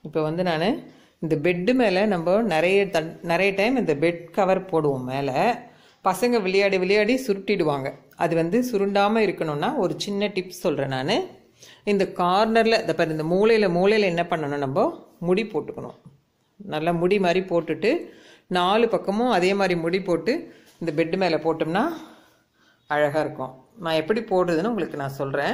இப்போ வந்து நான் இந்த பெட்டு மேலே நம்ம நிறைய தன் நிறைய டைம் இந்த பெட் கவர் போடுவோம் மேலே பசங்க விளையாடி விளையாடி சுருட்டிடுவாங்க அது வந்து சுருண்டாமல் இருக்கணும்னா ஒரு சின்ன டிப்ஸ் சொல்கிறேன் நான் இந்த கார்னரில் இந்த பாரு இந்த மூலையில் மூலையில் என்ன பண்ணணும் நம்ம முடி போட்டுக்கணும் நல்லா முடி மாதிரி போட்டுட்டு நாலு பக்கமும் அதே மாதிரி முடி போட்டு இந்த பெட்டு மேலே போட்டோம்னா அழகாக இருக்கும் நான் எப்படி போடுறதுன்னு உங்களுக்கு நான் சொல்கிறேன்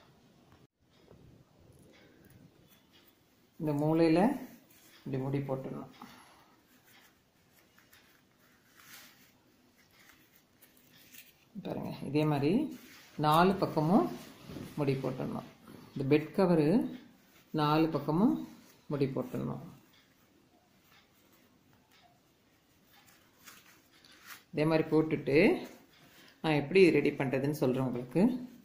இந்த மூலையில் இப்படி முடி போட்டுடணும் பாருங்க இதே மாதிரி நாலு பக்கமும் முடி போட்டுடணும் இந்த பெட் கவரு நாலு பக்கமும் முடி போட்டுடணும் இதே மாதிரி போட்டுட்டு நான் எப்படி ரெடி பண்ணுறதுன்னு சொல்கிறேன் உங்களுக்கு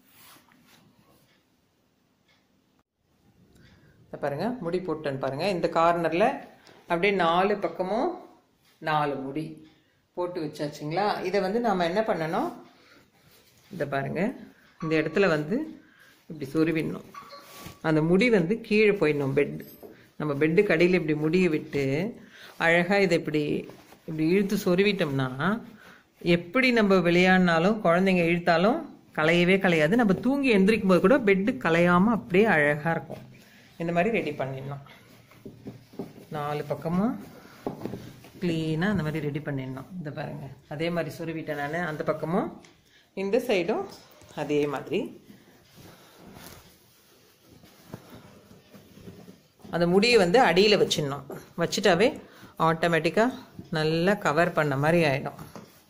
இதை பாருங்க முடி போட்டேன்னு பாருங்க இந்த கார்னரில் அப்படியே நாலு பக்கமும் நாலு முடி போட்டு வச்சாச்சுங்களா இதை வந்து நாம் என்ன பண்ணணும் இதை பாருங்க இந்த இடத்துல வந்து இப்படி சொருவிடணும் அந்த முடி வந்து கீழே போயிடணும் பெட் நம்ம பெட்டு கடையில் இப்படி முடியை விட்டு அழகாக இதை இப்படி இப்படி இழுத்து சொருவிட்டோம்னா எப்படி நம்ம விளையாடினாலும் குழந்தைங்க இழுத்தாலும் கலையவே கலையாது நம்ம தூங்கி எந்திரிக்கும் போது கூட பெட்டு கலையாமல் அப்படியே அழகாக இருக்கும் இந்த மாதிரி ரெடி பண்ணிடணும் நாலு பக்கமும் க்ளீனாக அந்த மாதிரி ரெடி பண்ணிடணும் இந்த பாருங்க அதே மாதிரி சொருவிட்டேன் நான் அந்த பக்கமும் இந்த சைடும் அதே மாதிரி அந்த முடியை வந்து அடியில் வச்சிடணும் வச்சுட்டாவே ஆட்டோமேட்டிக்காக நல்லா கவர் பண்ண மாதிரி ஆகிடும்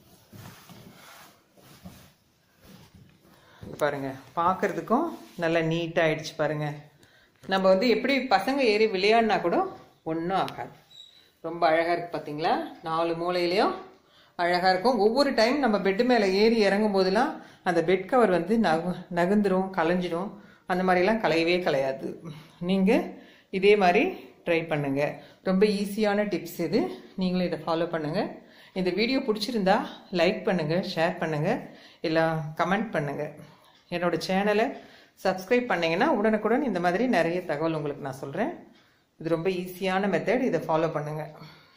பாருங்க பார்க்கறதுக்கும் நல்லா நீட்டாக ஆயிடுச்சு பாருங்க நம்ம வந்து எப்படி பசங்க ஏறி விளையாடினா கூட ஒன்றும் ஆகாது ரொம்ப அழகாக இருக்குது பார்த்தீங்களா நாலு மூலையிலையும் அழகாக இருக்கும் ஒவ்வொரு டைம் நம்ம பெட்டு மேலே ஏறி இறங்கும் போதெல்லாம் அந்த பெட் கவர் வந்து நகு நகுந்துரும் கலைஞ்சிடும் அந்த மாதிரிலாம் கலையவே கலையாது நீங்கள் இதே மாதிரி ட்ரை பண்ணுங்க ரொம்ப ஈஸியான டிப்ஸ் இது நீங்களும் இதை ஃபாலோ பண்ணுங்க இந்த வீடியோ பிடிச்சிருந்தா லைக் பண்ணுங்க ஷேர் பண்ணுங்க இல்லை கமெண்ட் பண்ணுங்க என்னோட சேனலை சப்ஸ்கிரைப் பண்ணீங்கன்னா உடனுக்குடன் இந்த மாதிரி நிறைய தகவல் உங்களுக்கு நான் சொல்கிறேன் இது ரொம்ப ஈஸியான மெத்தட் இதை ஃபாலோ பண்ணுங்கள்